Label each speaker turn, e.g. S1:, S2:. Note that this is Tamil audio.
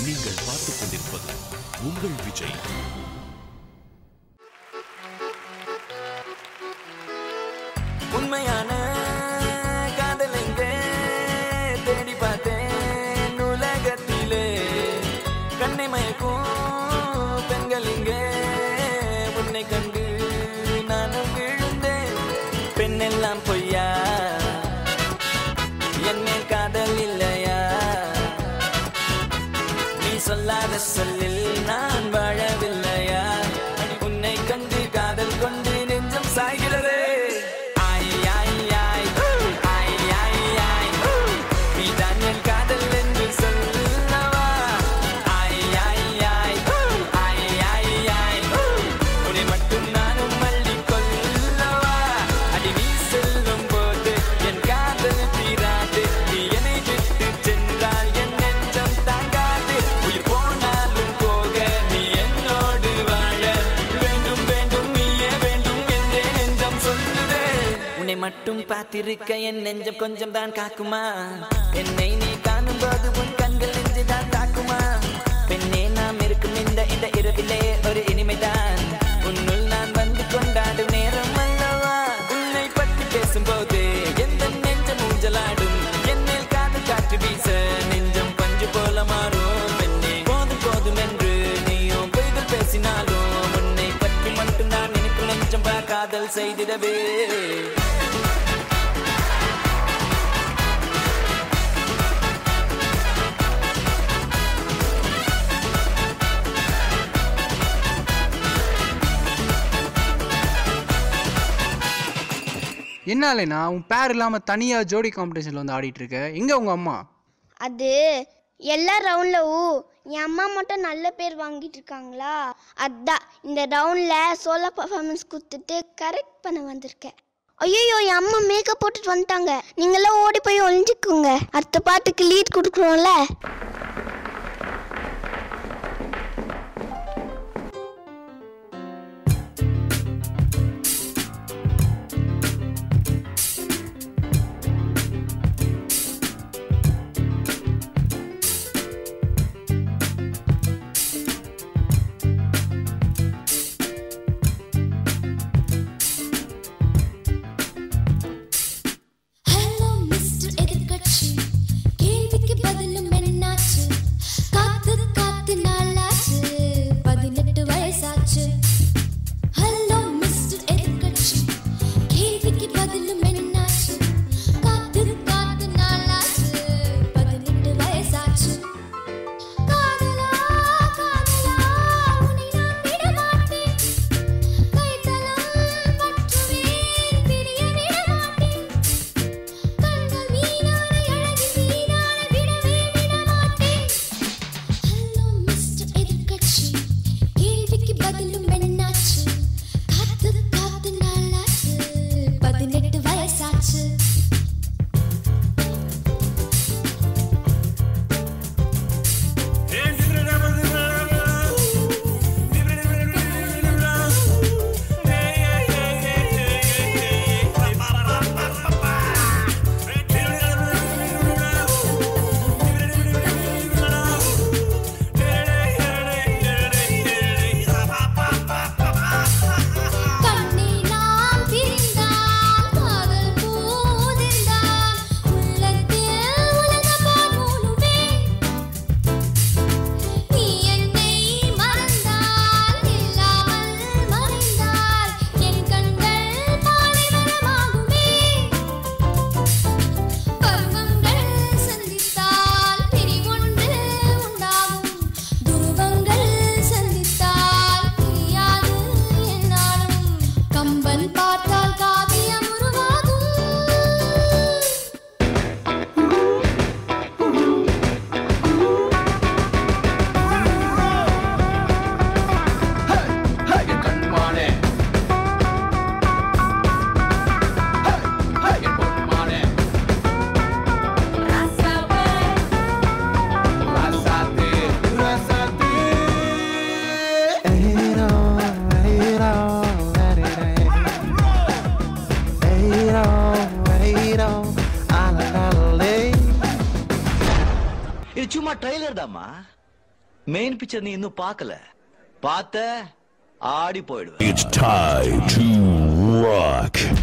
S1: நீங்கள் பார்த்துக் கொண்டிருப்பது உங்கள் விஜய்
S2: உண்மையான காதல் எங்கே தேடி பார்த்தேன் உலகத்திலே கண்ணை மயக்கும் பெண்கள் இங்கே உன்னை கண்டு நானும் விழுந்தேன் பெண்ணெல்லாம் பொய்யா என் மேல் காதல் இல்லையா நீ சொல்லாத சொல்லில் நான் வாழவில்லையா உன்னை கண்டு காதல் கொண்டு நெஞ்சம் சாய்கிறதே ஆய், ஆய், ஆய், ஆய், ஆய், ஆய். நீதான் என் காதல் என்று சொல்லவா ஆய், ஆய், ஆய், ஆய், ஆய், ஆய். உன்னை மட்டும் நானும் மல்லிக் கொள்ளவா அடி நீ செல்லும் போது என் காதல் தீராது நீ என்னை விட்டு சென்றால் என் நெஞ்சம் தாங்காது உயிர் போனாலும் போக நீ என்னோடு வாழ வேண்டும் வேண்டும் நீயே வேண்டும் என்றே நெஞ்சம் சொல்லுதே உன்னை மட்டும் பார்த்திருக்க என் நெஞ்சம் கொஞ்சம் தான் காக்குமா என்னை நீ காணும் போது உன் கண்கள் நெஞ்சு தான் தாக்குமா பெண்ணே நாம் இருக்கும் இந்த இந்த இரவிலே ஒரு இனிமைதான் உன்னுள் நான் வந்து கொண்டாடும் நேரம் அல்லவா உன்னை பற்றி பேசும்போது எந்த நெஞ்சம் ஊஞ்சலாடும் என் மேல் காது காற்று வீச நெஞ்சம் பஞ்சு போல மாறும் பெண்ணே போதும் போதும் என்று நீயும் பொய்கள் பேசினாலும் உன்னை பற்றி மட்டும் நான் நினைக்கும் நெஞ்சம் பா காதல் செய்திடவே
S3: என்னாலேண்ணா உன் பேர் இல்லாமல் தனியாக ஜோடி காம்படிஷனில் வந்து ஆடிட்டு இருக்க எங்கே உங்கள் அம்மா
S4: அது எல்லா ரவுண்டில் ஊ என் அம்மா மட்டும் நல்ல பேர் வாங்கிட்டு இருக்காங்களா அதான் இந்த ரவுண்டில் சோலோ பர்ஃபார்மன்ஸ் கொடுத்துட்டு கரெக்ட் பண்ண வந்திருக்கேன் ஐயோ என் அம்மா மேக்கப் போட்டுட்டு வந்துட்டாங்க நீங்களாம் ஓடி போய் ஒளிஞ்சுக்குங்க அடுத்த பாட்டுக்கு லீட் கொடுக்குறோம்ல
S5: ஹலோ மிஸ்டர் எதிர்க்கட்சி கேள்விக்கு பதிலும் என்னாச்சு காத்து காத்து நாளாச்சு பதினெட்டு வயசாச்சு ஹலோ மிஸ்டர் எதிர்க்கட்சி கேள்விக்கு பதிலும் என்னாச்சு காத்து காத்து நாளாச்சு பதினெட்டு வயசாச்சு காதலா காதலா உன்னை நான் விட மாட்டேன் கைத்தலம் பற்றுவேன் பிரிய விட மாட்டேன் கண்கள் மீனான அழகின் மீனான விடவே விட மாட்டேன் ஹலோ மிஸ்டர் எதிர்க்கட்சி கேள்விக்கு பதிலும் என்னாச்சு காத்து காத்து நாளாச்சு பதினெட்டு வயசாச்சு கண்ணே நாம் பிரிந்தால் காதல் பூதிர்ந்தால் உள்ளத்தில் உலகப்பால் மூழுவேன் நீ என்னை மறந்தால் இல்லாமல் மறைந்தால் என் கண்கள் பாலைவனமாகுமே பருவங்கள் சந்தித்தால் பிரிவொன்று உண்டாகும் துருவங்கள் சந்தித்தால் பிரியாது என்னாலும் கம்பன் பார்த்தால் காவியம் உருவாகும்
S6: இது சும்மா ட்ரைலர் தாம்மா மெயின் பிக்சர் நீ இன்னும் பார்க்கல பார்த்த ஆடி போயிடுவ
S1: It's time to rock.